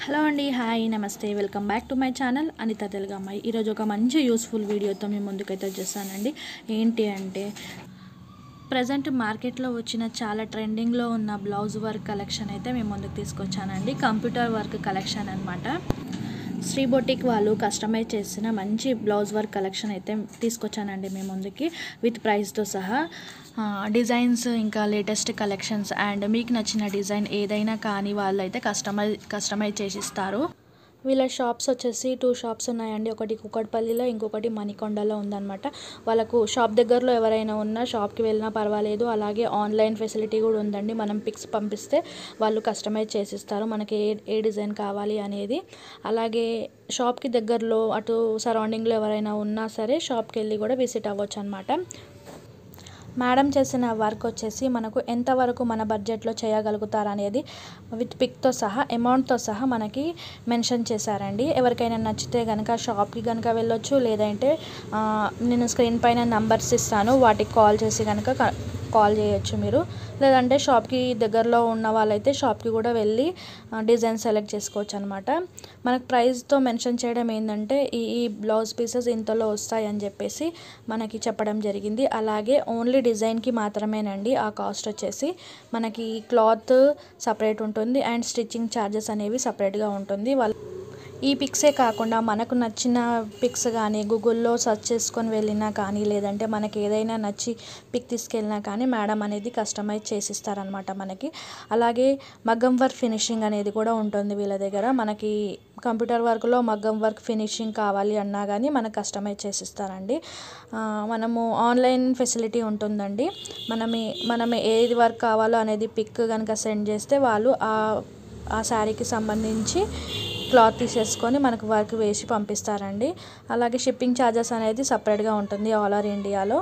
hello అండి hi నమస్తే welcome back to my channel Anitha Telugu అమ్మాయి ఈరోజు ఒక మంచి యూస్ఫుల్ వీడియోతో మీ ముందుకైతే వచ్చేసానండి ఏంటి అంటే ప్రజెంట్ మార్కెట్లో వచ్చిన చాలా ట్రెండింగ్లో ఉన్న బ్లౌజ్ వర్క్ కలెక్షన్ అయితే మేము ముందుకు తీసుకొచ్చానండి కంప్యూటర్ వర్క్ కలెక్షన్ అనమాట శ్రీ బొటిక్ వాళ్ళు కస్టమైజ్ చేసిన మంచి బ్లౌజ్ వర్క్ కలెక్షన్ అయితే తీసుకొచ్చానండి మీ ముందుకి విత్ ప్రైస్తో సహా ఆ, డిజైన్స్ ఇంకా లేటెస్ట్ కలెక్షన్స్ అండ్ మీకు నచ్చిన డిజైన్ ఏదైనా కానీ వాళ్ళు అయితే కస్టమైజ్ కస్టమైజ్ చేసి ఇస్తారు వీళ్ళ షాప్స్ వచ్చేసి టూ షాప్స్ ఉన్నాయండి ఒకటి కుక్కట్పల్లిలో ఇంకొకటి మణికొండలో ఉందన్నమాట వాళ్ళకు షాప్ దగ్గరలో ఎవరైనా ఉన్నా షాప్కి వెళ్ళినా పర్వాలేదు అలాగే ఆన్లైన్ ఫెసిలిటీ కూడా ఉందండి మనం పిక్స్ పంపిస్తే వాళ్ళు కస్టమైజ్ చేసిస్తారు మనకి ఏ ఏ డిజైన్ కావాలి అనేది అలాగే షాప్కి దగ్గరలో అటు సరౌండింగ్లో ఎవరైనా ఉన్నా సరే షాప్కి వెళ్ళి కూడా విజిట్ అవ్వచ్చు అనమాట మేడం చేసిన వర్క్ వచ్చేసి మనకు ఎంతవరకు మన బడ్జెట్లో చేయగలుగుతారు అనేది విత్ పిక్తో సహా అమౌంట్తో సహా మనకి మెన్షన్ చేశారండి ఎవరికైనా నచ్చితే కనుక షాప్కి కనుక వెళ్ళొచ్చు లేదంటే ఆ, నేను స్క్రీన్ పైన నంబర్స్ ఇస్తాను వాటికి కాల్ చేసి కనుక క- కాల్ చేయొచ్చు మీరు లేదంటే షాప్కి దగ్గరలో ఉన్న వాళ్ళైతే షాప్కి కూడా వెళ్ళి ఆ, డిజైన్ సెలెక్ట్ చేసుకోవచ్చు అనమాట మనకు ప్రైస్తో మెన్షన్ చేయడం ఏంటంటే ఈ ఈ బ్లౌజ్ పీసెస్ ఇంతలో వస్తాయి అని చెప్పేసి మనకి చెప్పడం జరిగింది అలాగే ఓన్లీ డిజైన్కి మాత్రమేనండి ఆ కాస్ట్ వచ్చేసి మనకి క్లాత్ సపరేట్ ఉంటుంది అండ్ స్టిచ్చింగ్ ఛార్జెస్ అనేవి సపరేట్గా ఉంటుంది వాళ్ళ ఈ పిక్సే కాకుండా మనకు నచ్చిన పిక్స్ కానీ గూగుల్లో సెర్చ్ చేసుకొని వెళ్ళినా కానీ లేదంటే మనకి ఏదైనా నచ్చి పిక్ తీసుకెళ్ళినా కానీ మేడం అనేది కస్టమైజ్ చేసిస్తారనమాట మనకి అలాగే మగ్గం వర్క్ ఫినిషింగ్ అనేది కూడా ఉంటుంది వీళ్ళ దగ్గర మనకి కంప్యూటర్ వర్క్లో మగ్గం వర్క్ ఫినిషింగ్ కావాలి అన్నా కానీ మనకు కస్టమైజ్ చేసిస్తారండి ఆ, మనము ఆన్లైన్ ఫెసిలిటీ ఉంటుందండి మనం ఏ- మనం ఏది వర్క్ కావాలో అనేది పిక్ కనుక సెండ్ చేస్తే వాళ్ళు ఆ ఆ శారీకి సంబంధించి క్లాత్ తీసేసుకొని మనకు వర్క్ వేసి పంపిస్తారండి అలాగే షిప్పింగ్ ఛార్జెస్ అనేది సపరేట్గా ఉంటుంది ఆల్ ఓవర్ ఇండియాలో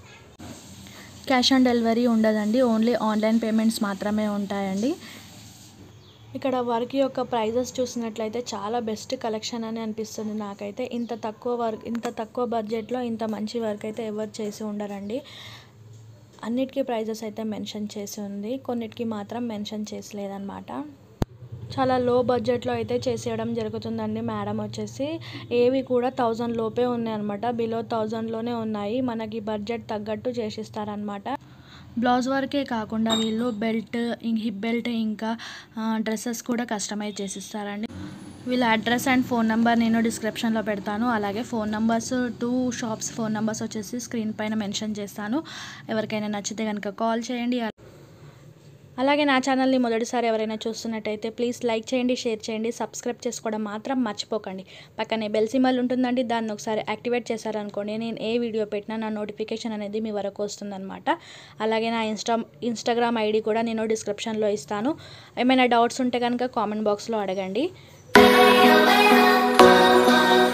క్యాష్ ఆన్ డెలివరీ ఉండదండి ఓన్లీ ఆన్లైన్ పేమెంట్స్ మాత్రమే ఉంటాయండి ఇక్కడ వర్క్ యొక్క ప్రైజెస్ చూసినట్లయితే చాలా బెస్ట్ కలెక్షన్ అని అనిపిస్తుంది నాకైతే ఇంత తక్కువ వర్క్ ఇంత తక్కువ బడ్జెట్లో ఇంత మంచి వర్క్ అయితే ఎవరు చేసి ఉండరండి అన్నిటికీ ప్రైజెస్ అయితే మెన్షన్ చేసి ఉంది కొన్నిటికి మాత్రం మెన్షన్ చేసలేదన్నమాట చాలా లో బడ్జెట్లో అయితే చేసేయడం జరుగుతుందండి మేడం వచ్చేసి ఏవి కూడా థౌజండ్ లోపే ఉన్నాయి అనమాట బిలో థౌజండ్లోనే ఉన్నాయి మనకి బడ్జెట్ తగ్గట్టు చేసిస్తారనమాట బ్లౌజ్ వర్కే కాకుండా వీళ్ళు బెల్ట్ హిప్ బెల్ట్ ఇంకా డ్రెస్సెస్ కూడా కస్టమైజ్ చేసిస్తారండి వీళ్ళ అడ్రస్ అండ్ ఫోన్ నెంబర్ నేను డిస్క్రిప్షన్లో పెడతాను అలాగే phone numbers two shops phone numbers వచ్చేసి స్క్రీన్ పైన మెన్షన్ చేస్తాను ఎవరికైనా నచ్చితే కనుక కాల్ చేయండి అలాగే నా ఛానల్ని మొదటిసారి ఎవరైనా చూస్తున్నట్టయితే ప్లీజ్ లైక్ చేయండి షేర్ చేయండి సబ్స్క్రైబ్ చేసుకోవడం మాత్రం మర్చిపోకండి పక్కనే బెల్ సింబల్ ఉంటుందండి దాన్ని ఒకసారి యాక్టివేట్ చేశారనుకోండి నేను ఏ వీడియో పెట్టినా నా నోటిఫికేషన్ అనేది మీ వరకు వస్తుందన్నమాట అలాగే నా ఇన్స్టా ఇన్స్టాగ్రామ్ ఐడి కూడా నేను డిస్క్రిప్షన్లో ఇస్తాను ఏమైనా డౌట్స్ ఉంటే కనుక కామెంట్ బాక్స్లో అడగండి